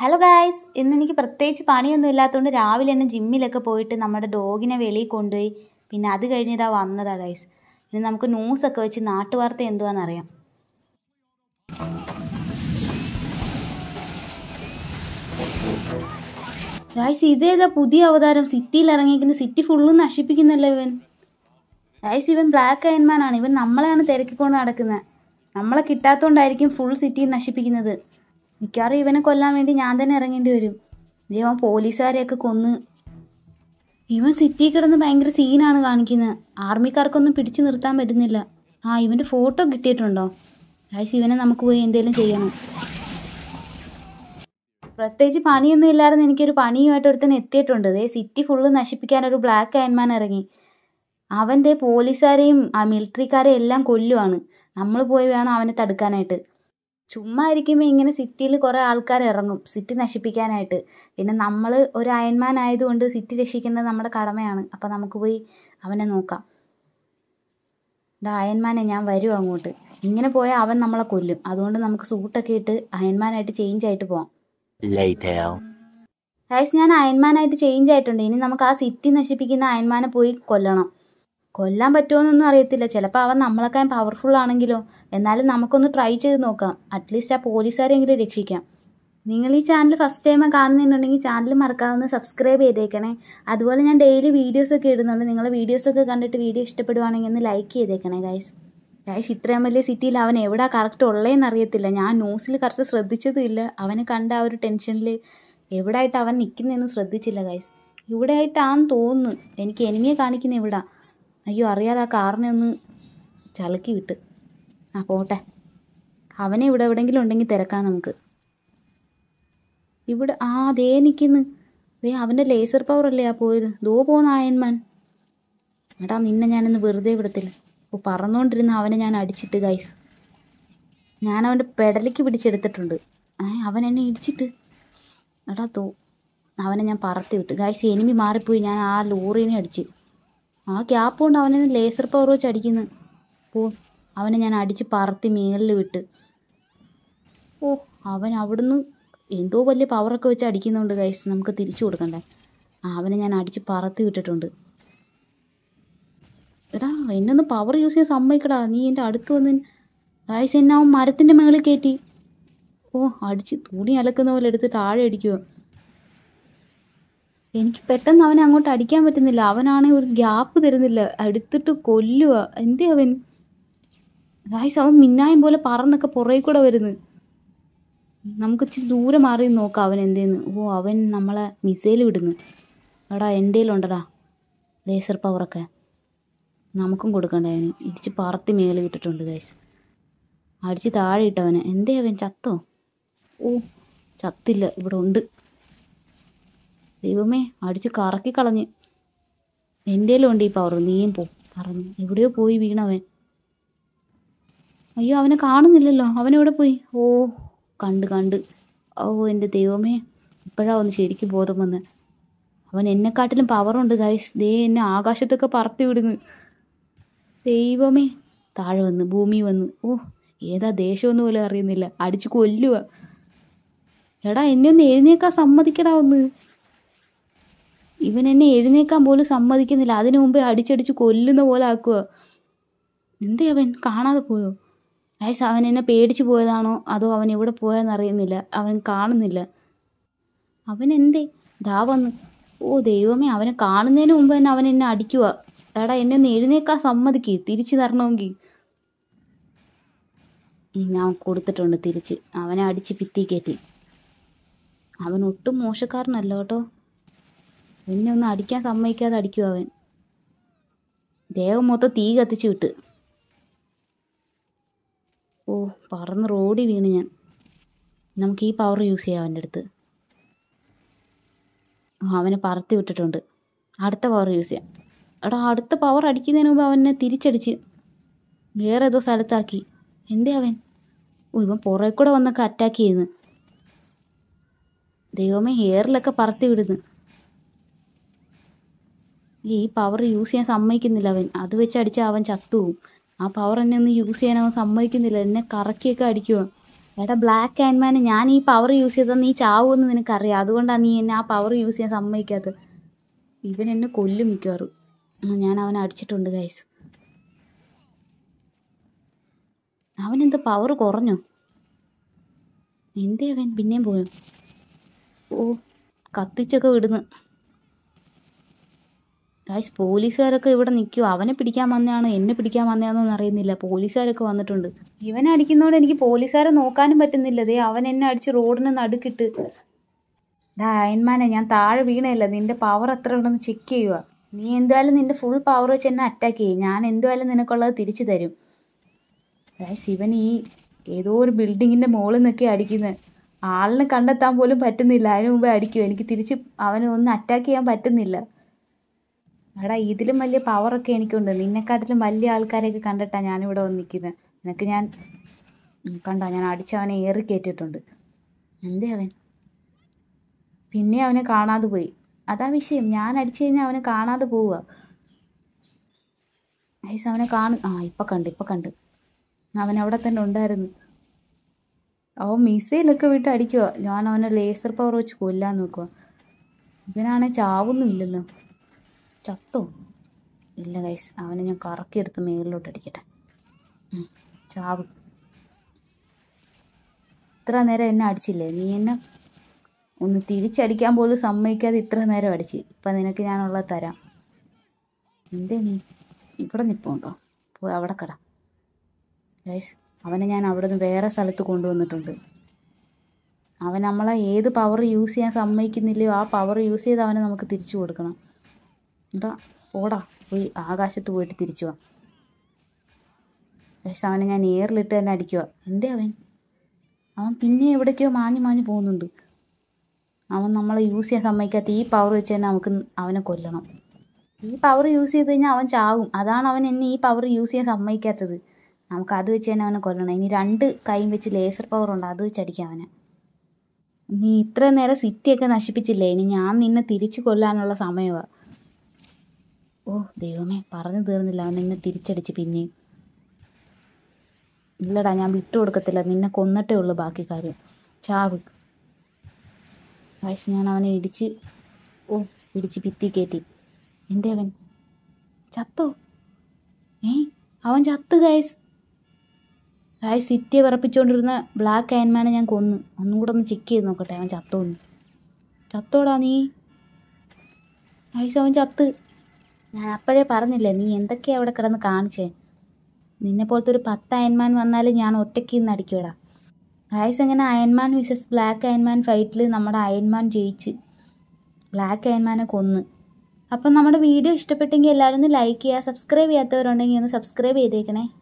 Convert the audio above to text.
Hello guys ഇന്ന് എനിക്ക് പ്രത്യേകിച്ച് പണിയൊന്നും ഇല്ലാത്തതുകൊണ്ട് രാവിലെ തന്നെ ജിമ്മിലൊക്കെ പോയിട്ട് നമ്മുടെ ഡോഗിനെ വെളിയിൽ കൊണ്ടുപോയി പിന്നെ അത് കഴിഞ്ഞ് ഇതാ വന്നതാ ഗൈസ് ഇനി നമുക്ക് ന്യൂസൊക്കെ വെച്ച് നാട്ടുവാർത്ത എന്തുവാണെന്നറിയാം ഗായ്സ് ഇതേതാ പുതിയ അവതാരം സിറ്റിയിൽ ഇറങ്ങിയിരിക്കുന്ന സിറ്റി ഫുള്ളും നശിപ്പിക്കുന്നല്ലോ ഇവൻ ഗായ്സ് ഇവൻ ബ്ലാക്ക് അയൺമാൻ ആണ് ഇവൻ നമ്മളെയാണ് തിരക്കിക്കൊണ്ട് നടക്കുന്നത് നമ്മളെ കിട്ടാത്തതുകൊണ്ടായിരിക്കും ഫുൾ സിറ്റി നശിപ്പിക്കുന്നത് മിക്കവാറും ഇവനെ കൊല്ലാൻ വേണ്ടി ഞാൻ തന്നെ ഇറങ്ങേണ്ടി വരും ഇവൻ പോലീസുകാരെയൊക്കെ കൊന്ന് ഇവൻ സിറ്റി കിടന്ന് ഭയങ്കര സീനാണ് കാണിക്കുന്നത് ആർമിക്കാർക്കൊന്നും പിടിച്ചു നിർത്താൻ പറ്റുന്നില്ല ആ ഇവൻ്റെ ഫോട്ടോ കിട്ടിയിട്ടുണ്ടോ ഗായ്സ് ഇവനെ നമുക്ക് പോയി എന്തെങ്കിലും ചെയ്യണം പ്രത്യേകിച്ച് പണിയൊന്നും ഇല്ലായിരുന്നു എനിക്കൊരു പണിയുമായിട്ട് ഒരുത്തൻ എത്തിയിട്ടുണ്ട് ദേ സിറ്റി ഫുള്ള് നശിപ്പിക്കാൻ ഒരു ബ്ലാക്ക് അയൺമാൻ ഇറങ്ങി അവൻ്റെ പോലീസുകാരെയും ആ മിലിറ്ററിക്കാരെയും എല്ലാം കൊല്ലുവാണ് നമ്മൾ പോയി വേണം അവനെ തടുക്കാനായിട്ട് ചുമ്മാ ഇരിക്കുമ്പോൾ ഇങ്ങനെ സിറ്റിയിൽ കുറേ ആൾക്കാർ ഇറങ്ങും സിറ്റി നശിപ്പിക്കാനായിട്ട് പിന്നെ നമ്മൾ ഒരു അയൺമാൻ ആയതുകൊണ്ട് സിറ്റി രക്ഷിക്കേണ്ടത് നമ്മുടെ കടമയാണ് അപ്പം നമുക്ക് പോയി അവനെ നോക്കാം ഡാ അയൺമാനെ ഞാൻ വരും അങ്ങോട്ട് ഇങ്ങനെ പോയാൽ അവൻ നമ്മളെ കൊല്ലും അതുകൊണ്ട് നമുക്ക് സൂട്ടൊക്കെ ഇട്ട് അയൺമാനായിട്ട് ചേഞ്ച് ആയിട്ട് പോവാം Later. ഗൈസ് ഞാൻ അയൺമാനായിട്ട് ചേഞ്ച് ആയിട്ടുണ്ട് ഇനി നമുക്ക് ആ സിറ്റി നശിപ്പിക്കുന്ന അയൺമാനെ പോയി കൊല്ലണം കൊല്ലാൻ പറ്റുമോന്നൊന്നും അറിയത്തില്ല ചിലപ്പോൾ അവൻ നമ്മളെക്കാൾ പവർഫുൾ ആണെങ്കിലോ എന്നാലും നമുക്കൊന്ന് ട്രൈ ചെയ്ത് നോക്കാം അറ്റ്ലീസ്റ്റ് ആ പോലീസുകാരെങ്കിലും രക്ഷിക്കാം നിങ്ങൾ ഈ ചാനൽ ഫസ്റ്റ് ടൈം കാണുന്നുണ്ടെങ്കിൽ ചാനൽ മറക്കാവുന്ന സബ്സ്ക്രൈബ് ചെയ്തേക്കണേ അതുപോലെ ഞാൻ ഡെയിലി വീഡിയോസൊക്കെ ഇടുന്നുണ്ട് നിങ്ങൾ വീഡിയോസൊക്കെ കണ്ടിട്ട് വീഡിയോ ഇഷ്ടപ്പെടുവാണെങ്കിൽ ഒന്ന് ലൈക്ക് ചെയ്തേക്കണേ ഗൈസ് ഗൈസ് ഇത്രയും വലിയ സിറ്റിയിൽ അവൻ എവിടാ കറക്റ്റ് ഉള്ളതെന്ന് അറിയത്തില്ല ഞാൻ ന്യൂസിൽ കറക്റ്റ് ശ്രദ്ധിച്ചതും ഇല്ല അവനെ കണ്ട ആ ഒരു ടെൻഷനിൽ എവിടായിട്ട് അവൻ നിൽക്കുന്നതെന്ന് ശ്രദ്ധിച്ചില്ല ഗൈസ് ഇവിടെ ആയിട്ടാന്ന് തോന്നുന്നു എനിക്ക് എനിമിയെ കാണിക്കുന്ന എവിടാ അയ്യോ അറിയാതെ ആ കാറിനെ ഒന്ന് ചളുക്കി വിട്ട് ആ പോട്ടെ അവനെ ഇവിടെ എവിടെയെങ്കിലും ഉണ്ടെങ്കിൽ തിരക്കാം നമുക്ക് ഇവിടെ ആ ദേ നിൽക്കുന്നു ദേ അവൻ്റെ ലേസർ പവർ അല്ലേ ആ പോയത് ദോ പോന്ന അയൺമാൻ എടാ നിന്നെ ഞാനൊന്ന് വെറുതെ വിടത്തില്ല ഓ പറന്നുകൊണ്ടിരുന്ന അവനെ ഞാൻ അടിച്ചിട്ട് ഗൈസ് ഞാൻ അവൻ്റെ പെടലിക്ക് പിടിച്ചെടുത്തിട്ടുണ്ട് ഏ അവൻ എന്നെ ഇടിച്ചിട്ട് എടാ തോ അവനെ ഞാൻ പറത്തി വിട്ട് ഗൈസ് എനിമി മാറിപ്പോയി ഞാൻ ആ ലോറീനെ അടിച്ച് ആ ഗ്യാപ്പ് കൊണ്ട് അവനെ ലേസർ പവർ വെച്ച് അടിക്കുന്നു ഓ അവനെ ഞാൻ അടിച്ച് പറത്തി മേളിൽ വിട്ട് ഓ അവൻ അവിടുന്ന് എന്തോ വലിയ പവറൊക്കെ വെച്ച് അടിക്കുന്നുണ്ട് ഗൈസ് നമുക്ക് തിരിച്ചു കൊടുക്കണ്ടേ ആ അവനെ ഞാൻ അടിച്ച് പറത്തി വിട്ടിട്ടുണ്ട് എടാ എന്നൊന്ന് പവർ യൂസ് ചെയ്യാൻ സമ്മതിക്കടാ നീ എൻ്റെ അടുത്ത് വന്ന് ഗൈസ് എന്നെ അവൻ മരത്തിൻ്റെ മുകളിൽ കയറ്റി ഓ അടിച്ച് തുണി അലക്കുന്ന പോലെ എടുത്ത് താഴെ അടിക്കുമോ എനിക്ക് പെട്ടെന്ന് അവനെ അങ്ങോട്ട് അടിക്കാൻ പറ്റുന്നില്ല അവനാണെങ്കിൽ ഒരു ഗ്യാപ്പ് തരുന്നില്ല എടുത്തിട്ട് കൊല്ലുക എന്തേ അവൻ ഗായ്സ് അവൻ മിന്നായം പോലെ പറന്നൊക്കെ പുറകെ കൂടെ വരുന്നു നമുക്ക് ഇച്ചിരി ദൂരെ മാറി നോക്കാം അവൻ എന്തേന്ന് ഓ അവൻ നമ്മളെ മിസൈൽ വിടുന്നു എടാ എന്തേലുണ്ടടാ ലേസർ പവറൊക്കെ നമുക്കും കൊടുക്കണ്ടേ അവന് ഇടിച്ച് പറത്തി മേളിൽ വിട്ടിട്ടുണ്ട് ഗൈസ് അടിച്ച് താഴെ ഇട്ടവന് എന്തേ അവൻ ചത്തോ ഓ ചത്തില്ല ഇവിടെ ഉണ്ട് ദൈവമേ അടിച്ച് കറക്കി കളഞ്ഞ് എന്തേലും ഉണ്ട് ഈ പവർ നീയും പോ പറഞ്ഞു എവിടെയോ പോയി വീണവൻ അയ്യോ അവനെ കാണുന്നില്ലല്ലോ അവനെവിടെ പോയി ഓ കണ്ട് കണ്ട് ഓ എൻ്റെ ദൈവമേ ഇപ്പോഴാ ഒന്ന് ശരിക്കും ബോധം വന്ന് അവൻ എന്നെക്കാട്ടിലും പവറുണ്ട് ഗൈസ് ദേ എന്നെ ആകാശത്തൊക്കെ പറത്തി വിടുന്നു ദൈവമേ താഴെ വന്ന് ഭൂമി വന്ന് ഓ ഏതാ ദേശമെന്ന് പോലും അറിയുന്നില്ല അടിച്ച് കൊല്ലുക എടാ എന്നെ ഒന്ന് എഴുന്നേക്കാൻ സമ്മതിക്കടാ ഒന്ന് ഇവൻ എന്നെ എഴുന്നേക്കാൻ പോലും സമ്മതിക്കുന്നില്ല അതിനു മുമ്പേ അടിച്ചടിച്ച് കൊല്ലുന്ന പോലെ ആക്കുക എന്തേ അവൻ കാണാതെ പോയോ ഗൈസ് അവൻ എന്നെ പേടിച്ചു പോയതാണോ അതോ അവൻ എവിടെ പോയെന്ന് അറിയുന്നില്ല അവൻ കാണുന്നില്ല അവൻ എന്തേ ദാ വന്ന് ഓ ദൈവമേ അവനെ കാണുന്നതിന് മുമ്പ് തന്നെ അവൻ എന്നെ അടിക്കുക എടാ എന്നെ ഒന്ന് എഴുന്നേക്കാൻ സമ്മതിക്ക് തിരിച്ചു തരണമെങ്കിൽ ഉം, ഞാൻ കൊടുത്തിട്ടുണ്ട് തിരിച്ച് അവനെ അടിച്ച് ഭിത്തി കയറ്റി അവൻ ഒട്ടും മോശക്കാരനല്ല കേട്ടോ എന്നെ ഒന്ന് അടിക്കാൻ സമ്മതിക്കാതെ അടിക്കും അവൻ ദേഹം മൊത്തം തീ കത്തിച്ച് വിട്ട് ഓ പറന്ന് റോഡിൽ വീണ് ഞാൻ നമുക്ക് ഈ പവർ യൂസ് ചെയ്യാം അവൻ്റെ അടുത്ത് ആ, അവനെ പറത്തി വിട്ടിട്ടുണ്ട് അടുത്ത പവർ യൂസ് ചെയ്യാം എടാ അടുത്ത പവർ അടിക്കുന്നതിന് മുമ്പ് അവനെ തിരിച്ചടിച്ച് വേറെ ഏതോ സ്ഥലത്താക്കി എന്തേ അവൻ ഓ ഇവൻ പുറകെ കൂടെ വന്നൊക്കെ അറ്റാക്ക് ചെയ്യുന്നു ദൈവമേ ഹെയറിലൊക്കെ പറത്തി വിടുന്നു ഈ പവർ യൂസ് ചെയ്യാൻ സമ്മതിക്കുന്നില്ല അവൻ അത് വെച്ച് അടിച്ചാൽ അവൻ ചത്തുപോകും ആ പവർ എന്നെ ഒന്ന് യൂസ് ചെയ്യാൻ അവൻ സമ്മതിക്കുന്നില്ല എന്നെ കറക്കിയൊക്കെ അടിക്കുക എടാ ബ്ലാക്ക് ആൻഡ്മാന് ഞാൻ ഈ പവർ യൂസ് ചെയ്താൽ നീ ചാവുമെന്ന് നിനക്കറിയാം അതുകൊണ്ടാണ് നീ എന്നെ ആ പവർ യൂസ് ചെയ്യാൻ സമ്മതിക്കാത്തത് ഇവൻ എന്നെ കൊല്ലും മിക്കവാറും ആ, ഞാൻ അവനെ അടിച്ചിട്ടുണ്ട് ഗൈസ് അവനെന്ത് പവർ കുറഞ്ഞു എന്തേ അവൻ പിന്നെയും പോയോ ഓ കത്തിച്ചൊക്കെ വിടുന്നു ഗൈസ് പോലീസുകാരൊക്കെ ഇവിടെ നിൽക്കുമോ അവനെ പിടിക്കാൻ വന്നതാണോ എന്നെ പിടിക്കാൻ വന്നതാണോന്ന് അറിയുന്നില്ല പോലീസുകാരൊക്കെ വന്നിട്ടുണ്ട് ഇവനെ അടിക്കുന്നതുകൊണ്ട് എനിക്ക് പോലീസുകാരെ നോക്കാനും പറ്റുന്നില്ല ദേ അവൻ എന്നെ അടിച്ച് റോഡിന് നടുക്കിട്ട് ഡാ അയൺമാനെ ഞാൻ താഴെ വീണയല്ല നിന്റെ പവർ എത്ര ഉണ്ടെന്ന് ചെക്ക് ചെയ്യുക നീ എന്തായാലും നിന്റെ ഫുൾ പവർ വെച്ച് എന്നെ അറ്റാക്ക് ചെയ്യും ഞാൻ എന്തായാലും നിനക്കുള്ളത് തിരിച്ചു തരും ഗൈസ് ഇവൻ ഈ ഏതോ ഒരു ബിൽഡിങ്ങിൻ്റെ മുകളിൽ നിന്നൊക്കെ അടിക്കുന്നത് ആളിനെ കണ്ടെത്താൻ പോലും പറ്റുന്നില്ല അതിന് മുമ്പേ അടിക്കും എനിക്ക് തിരിച്ച് അവനെ ഒന്ന് അറ്റാക്ക് ചെയ്യാൻ പറ്റുന്നില്ല എടാ ഇതിലും വലിയ പവറൊക്കെ എനിക്കുണ്ട് നിന്നെക്കാട്ടിലും വലിയ ആൾക്കാരെയൊക്കെ കണ്ടിട്ടാണ് ഞാനിവിടെ വന്ന് നിൽക്കുന്നത് നിനക്ക് ഞാൻ ഉം, കണ്ടോ ഞാൻ അടിച്ചവനെ ഏറി കയറ്റിയിട്ടുണ്ട് എന്തേ അവൻ പിന്നെ അവനെ കാണാതെ പോയി അതാ വിഷയം ഞാൻ അടിച്ചു കഴിഞ്ഞാൽ അവനെ കാണാതെ പോവുക ഐസ് അവനെ കാണു ആ ഇപ്പം കണ്ട് ഇപ്പം കണ്ട് അവൻ അവിടെ തന്നെ ഉണ്ടായിരുന്നു അവൻ മിസൈലൊക്കെ വിട്ട് അടിക്കുക ഞാൻ അവനെ ലേസർ പവർ വെച്ച് കൊല്ലാൻ നോക്കുക ഇവനാണെങ്കിൽ ചാവൊന്നുമില്ലല്ലോ ചത്തോ ഇല്ല ഗൈസ് അവനെ ഞാൻ കറക്കിയെടുത്ത് മേളിലോട്ട് അടിക്കട്ടെ ഉം, ചാവ് ഇത്ര നേരം എന്നെ അടിച്ചില്ലേ നീ എന്നെ ഒന്ന് തിരിച്ചടിക്കാൻ പോലും സമ്മതിക്കാതെ ഇത്ര നേരം അടിച്ച് ഇപ്പം നിനക്ക് ഞാനുള്ളത് തരാം എന്തേ നീ ഇവിടെ നിൽപ്പുണ്ടോ പോയി അവിടെ കട ഗൈസ് അവനെ ഞാൻ അവിടെ നിന്ന് വേറെ സ്ഥലത്ത് കൊണ്ടുവന്നിട്ടുണ്ട് അവൻ നമ്മളെ ഏത് പവർ യൂസ് ചെയ്യാൻ സമ്മതിക്കുന്നില്ലയോ ആ പവർ യൂസ് ചെയ്ത് അവനെ നമുക്ക് തിരിച്ചു കൊടുക്കണം എന്താ പോടാ പോയി ആകാശത്ത് പോയിട്ട് തിരിച്ചു വാ പക്ഷെ അവനെ ഞാൻ എയറിലിട്ട് തന്നെ അടിക്കുക എന്തേ അവൻ അവൻ പിന്നെ എവിടേക്കോ മാഞ്ഞു മാഞ്ഞു പോകുന്നുണ്ട് അവൻ നമ്മളെ യൂസ് ചെയ്യാൻ സമ്മതിക്കാത്ത ഈ പവർ വെച്ച് തന്നെ നമുക്ക് അവനെ കൊല്ലണം ഈ പവർ യൂസ് ചെയ്ത് കഴിഞ്ഞാൽ അവൻ ചാവും അതാണ് അവൻ എന്നെ ഈ പവർ യൂസ് ചെയ്യാൻ സമ്മതിക്കാത്തത് നമുക്ക് അത് വെച്ച് തന്നെ അവനെ കൊല്ലണം ഇനി രണ്ട് കൈയും വെച്ച് ലേസർ പവർ ഉണ്ട് അത് വെച്ച് അടിക്കാം അവനെ നീ ഇത്ര നേരം സിറ്റിയൊക്കെ നശിപ്പിച്ചില്ലേ ഇനി ഞാൻ നിന്നെ തിരിച്ചു കൊല്ലാനുള്ള സമയമാണ് ഓ ദൈവമേ പറഞ്ഞു തീർന്നില്ല അവൻ നിന്നെ തിരിച്ചടിച്ച് പിന്നെയും ഇല്ലടാ ഞാൻ വിട്ടു കൊടുക്കത്തില്ല നിന്നെ കൊന്നിട്ടേ ഉള്ളൂ ബാക്കി കാര്യം ചാവ് വയസ്സ് ഞാൻ അവനെ ഇടിച്ച് ഓ ഇടിച്ച് ഭിത്തി കയറ്റി എന്തേ അവൻ ചത്തോ ഏ അവൻ ചത്ത് ഗൈസ് ഗൈസ് സിറ്റിയെ വിറപ്പിച്ചുകൊണ്ടിരുന്ന ബ്ലാക്ക് അയൻമാനെ ഞാൻ കൊന്നു ഒന്നും കൂടെ ഒന്ന് ചെക്ക് ചെയ്ത് നോക്കട്ടെ അവൻ ചത്തോന്ന് ചത്തോടാ നീ ഗൈസ് അവൻ ചത്ത് ഞാൻ അപ്പോഴേ പറഞ്ഞില്ലേ നീ എന്തൊക്കെയാ അവിടെ കിടന്ന് കാണിച്ചേ നിന്നെ പോലത്തെ ഒരു പത്ത് അയൻമാൻ വന്നാലും ഞാൻ ഒറ്റയ്ക്ക് നിന്ന് അടിക്കൂടാ ഗായ്സ് അങ്ങനെ അയൺമാൻ വിസസ് ബ്ലാക്ക് അയൺമാൻ ഫൈറ്റിൽ നമ്മുടെ അയൺമാൻ ജയിച്ച് ബ്ലാക്ക് അയൺമാനെ കൊന്ന് അപ്പം നമ്മുടെ വീഡിയോ ഇഷ്ടപ്പെട്ടെങ്കിൽ എല്ലാവരും ഒന്ന് ലൈക്ക് ചെയ്യുക സബ്സ്ക്രൈബ് ചെയ്യാത്തവരുണ്ടെങ്കിൽ ഒന്ന് സബ്സ്ക്രൈബ് ചെയ്തേക്കണേ